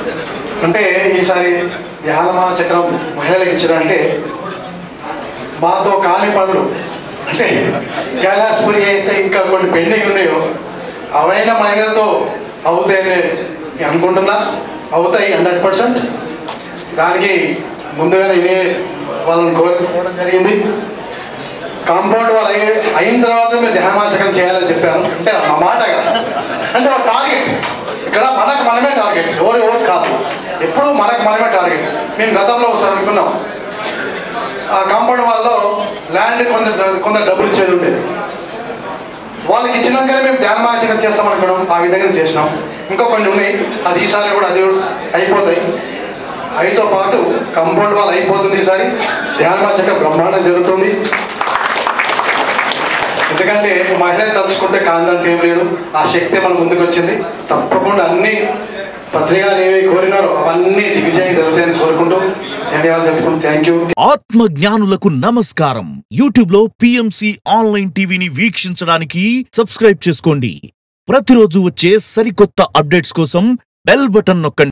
అంటే ఈసారి ధ్యానమా చక్రం మహిళలకు ఇచ్చారంటే మాతో కాని పనులు అంటే కైలాసపురి అయితే ఇంకా కొన్ని పెండింగ్ ఉన్నాయో అవైన మహిళలతో అవుతాయని నేను అనుకుంటున్నా అవుతాయి హండ్రెడ్ పర్సెంట్ దానికి ముందుగానే నేనే వాళ్ళని కోరుకోవడం జరిగింది కాంపౌండ్ వాళ్ళు అయ్యి- అయిన తర్వాత మీరు ధ్యానమాచకం చేయాలని చెప్పాను అంటే ఆ మాట కాదు. అంటే ఒక టార్గెట్ ఇక్కడ మనకు మనమే టార్గెట్ ఎవరు ఎవరు కాదు ఎప్పుడు మనకు మనమే టార్గెట్ మేము గతంలో ఒకసారి అనుకున్నాం ఆ కాంపౌండ్ వాళ్ళలో ల్యాండ్ కొంత కొంత డబ్బులు ఇచ్చేది ఉండేది వాళ్ళకి ఇచ్చినాకనే మేము ధ్యానమాచకం చేస్తాం అనుకున్నాం ఆ విధంగా చేసినాం ఇంకా కొన్ని ఉన్నాయి అది ఈసారి కూడా అది అయిపోతాయి అయితో పాటు కంపౌండ్ వాళ్ళు అయిపోతుంది ఈసారి ధ్యానమాచకం బ్రహ్మాండం జరుగుతుంది ఎందుకంటే మహిళలు తలుచుకుంటే కాదంటే ఏం లేదు ఆ శక్తి మన ముందుకు వచ్చింది తప్పకుండా అన్ని పత్రికలు ఏవి కోరినారో అవన్నీ దిగ్విజయం జరుగుతాయని కోరుకుంటూ ధన్యవాదాలు చెప్పుకుంటూ థ్యాంక్ యూ ఆత్మ జ్ఞానులకు నమస్కారం యూట్యూబ్ లో పిఎంసి ఆన్లైన్ టీవీని వీక్షించడానికి సబ్స్క్రైబ్ చేసుకోండి ప్రతిరోజు వచ్చే సరికొత్త అప్డేట్స్ కోసం బెల్ బటన్ నొక్కండి